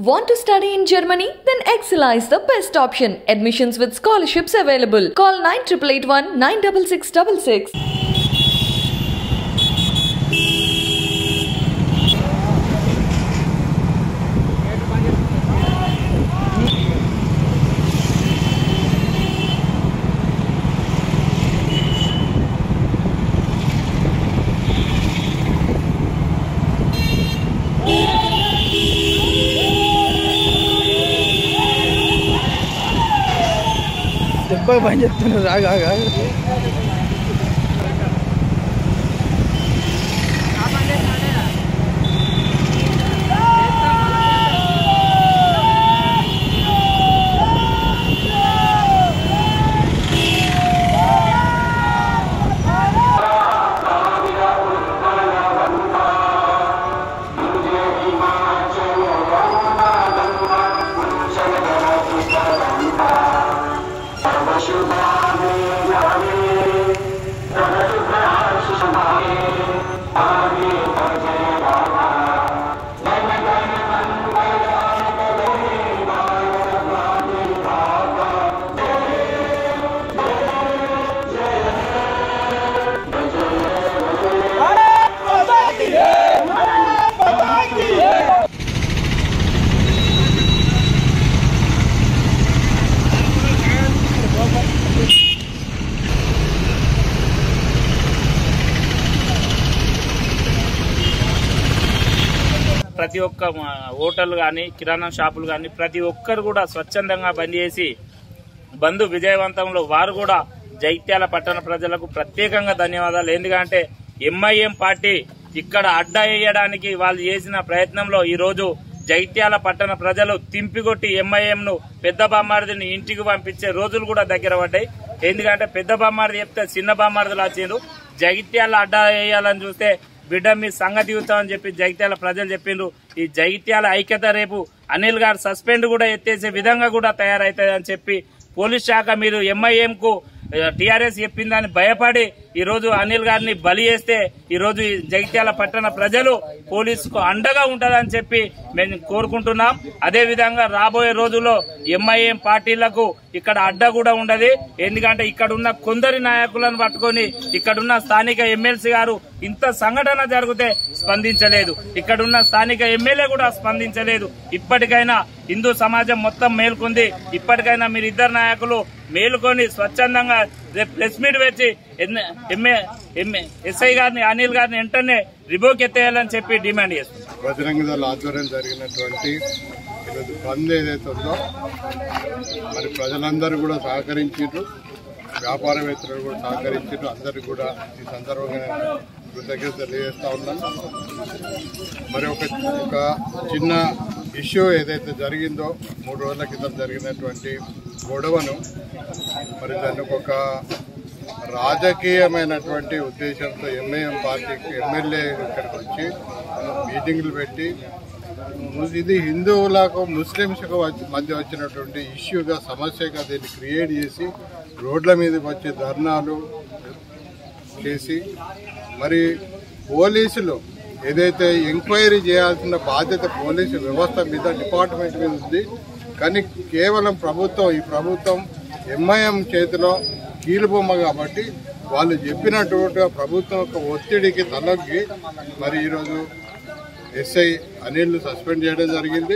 Want to study in Germany? Then Excella is the best option. Admissions with scholarships available. Call 9881 96666. దెబ్బగా పని చెప్తున్నారు ఆగా ఆగా ప్రతి ఒక్క మా హోటల్ కానీ కిరాణా షాపులు కానీ ప్రతి ఒక్కరు కూడా స్వచ్ఛందంగా పనిచేసి బంధు విజయవంతంలో వారు కూడా జైత్యాల పట్టణ ప్రజలకు ప్రత్యేకంగా ధన్యవాదాలు ఎందుకంటే ఎంఐఎం పార్టీ ఇక్కడ అడ్డా వేయడానికి వాళ్ళు చేసిన ప్రయత్నంలో ఈ రోజు జైత్యాల పట్టణ ప్రజలు తింపికొట్టి ఎంఐఎం ను పెద్ద బామ్మారిదిని ఇంటికి పంపించే రోజులు కూడా దగ్గర పడ్డాయి ఎందుకంటే పెద్ద బామ్మారిది చెప్తే చిన్న బామ్మారిదిలు వచ్చిండ్రు జగిత్యాల అడ్డా వేయాలని చూస్తే బిడ్డ మీ సంగతి చూస్తామని చెప్పి జగిత్యాల ప్రజలు చెప్పిండ్రు ఈ జగిత్యాల ఐక్యత రేపు అనిల్ గారు సస్పెండ్ కూడా ఎత్తేసే విధంగా కూడా తయారైతుంది అని చెప్పి పోలీస్ శాఖ మీరు ఎంఐఎం కు టీఆర్ఎస్ చెప్పిందని భయపడి ఈ రోజు అనిల్ గారిని బలి చేస్తే ఈ రోజు ఈ జగిత్యాల పట్టణ ప్రజలు పోలీసుకు అండగా ఉంటదని చెప్పి మేము కోరుకుంటున్నాం అదే విధంగా రాబోయే రోజుల్లో ఎంఐఎం పార్టీలకు ఇక్కడ అడ్డ కూడా ఉండదు ఎందుకంటే ఇక్కడ ఉన్న కొందరి నాయకులను పట్టుకొని ఇక్కడున్న స్థానిక ఎమ్మెల్సీ గారు ఇంత సంఘటన జరిగితే స్పందించలేదు ఇక్కడున్న స్థానిక ఎమ్మెల్యే కూడా స్పందించలేదు ఇప్పటికైనా హిందూ సమాజం మొత్తం మేల్కొంది ఇప్పటికైనా మీరు ఇద్దరు నాయకులు మేలుకొని స్వచ్ఛందంగా రేపు ప్రెస్ మీట్ పెట్టి ఎన్న- ఎంఏ ఎంఏ ఎస్ఐ గారిని అనిల్ గారిని వెంటనే రిబోక్ ఎత్తేయాలని చెప్పి డిమాండ్ చేస్తున్నాం బజరంగ దళ ఆధ్వర్యం జరిగినటువంటి ఈరోజు బంద్ ఏదైతే ఉందో మరి ప్రజలందరూ కూడా సహకరించారు వ్యాపారవేత్తలు కూడా సహకరించారు అందరికి కూడా ఈ సందర్భంగా కృతజ్ఞత తెలియజేస్తా ఉన్నాను మరి ఒక ఒక చిన్న ఇష్యూ ఏదైతే జరిగిందో మూడు రోజుల క్రితం జరిగినటువంటి గొడవను మరి దానికి ఒక రాజకీయమైనటువంటి ఉద్దేశంతో ఎంఐఎం పార్టీకి ఎమ్మెల్యే ఇక్కడికి వచ్చి మీటింగ్లు పెట్టి ము- ఇది హిందువులకు ముస్లింస్కు వచ్చి- మధ్య వచ్చినటువంటి ఇష్యూగా సమస్యగా దీన్ని క్రియేట్ చేసి రోడ్ల మీదకి వచ్చి ధర్నాలు చేసి మరి పోలీసులు ఏదైతే ఎంక్వైరీ చేయాల్సిన బాధ్యత పోలీసు వ్యవస్థ మీద డిపార్ట్మెంట్ మీద ఉంది కానీ కేవలం ప్రభుత్వం ఈ ప్రభుత్వం ఎంఐఎం చేతిలో కీలుబొమ్మ కాబట్టి వాళ్ళు చెప్పినట్టుగా ప్రభుత్వం యొక్క ఒత్తిడికి తలొగ్గి మరి ఈరోజు ఎస్ఐ అనిల్ సస్పెండ్ చేయడం జరిగింది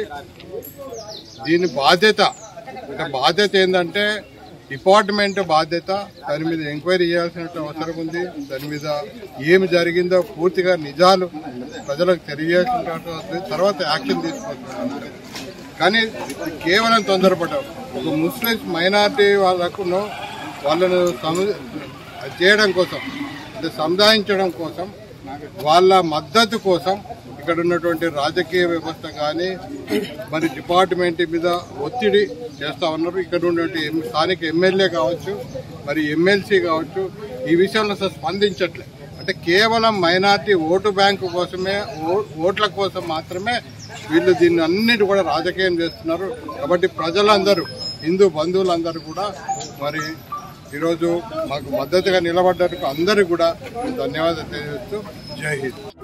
దీని బాధ్యత అంటే బాధ్యత ఏంటంటే డిపార్ట్మెంట్ బాధ్యత దాని మీద ఎంక్వైరీ చేయాల్సిన అవసరం ఉంది దాని మీద ఏమి జరిగిందో పూర్తిగా నిజాలు ప్రజలకు తెలియాల్సిన అవసరం ఉంది. తర్వాత యాక్షన్ తీసుకోవాల్సిన కానీ కేవలం తొందరపడ్డాం ఒక ముస్లిమ్స్ మైనారిటీ వాళ్ళకును వాళ్ళను సము- చేయడం కోసం అంటే సముదాయించడం కోసం వాళ్ళ మద్దతు కోసం ఇక్కడ ఉన్నటువంటి రాజకీయ వ్యవస్థ కానీ మరి డిపార్ట్మెంట్ మీద ఒత్తిడి చేస్తా ఉన్నారు ఇక్కడ ఉన్నటువంటి ఎం- స్థానిక ఎమ్మెల్యే కావచ్చు మరి ఎమ్మెల్సీ కావచ్చు ఈ విషయంలో అసలు స్పందించట్లే అంటే కేవలం మైనార్టీ ఓటు బ్యాంకు కోసమే ఓ- ఓట్ల కోసం మాత్రమే వీళ్ళు దీన్ని అన్నిటి కూడా రాజకీయం చేస్తున్నారు కాబట్టి ప్రజలందరూ హిందూ బంధువులందరూ కూడా మరి ఈరోజు మాకు మద్దతుగా నిలబడ్డానికి అందరికీ కూడా ధన్యవాదాలు తెలియజేస్తూ జై హింద్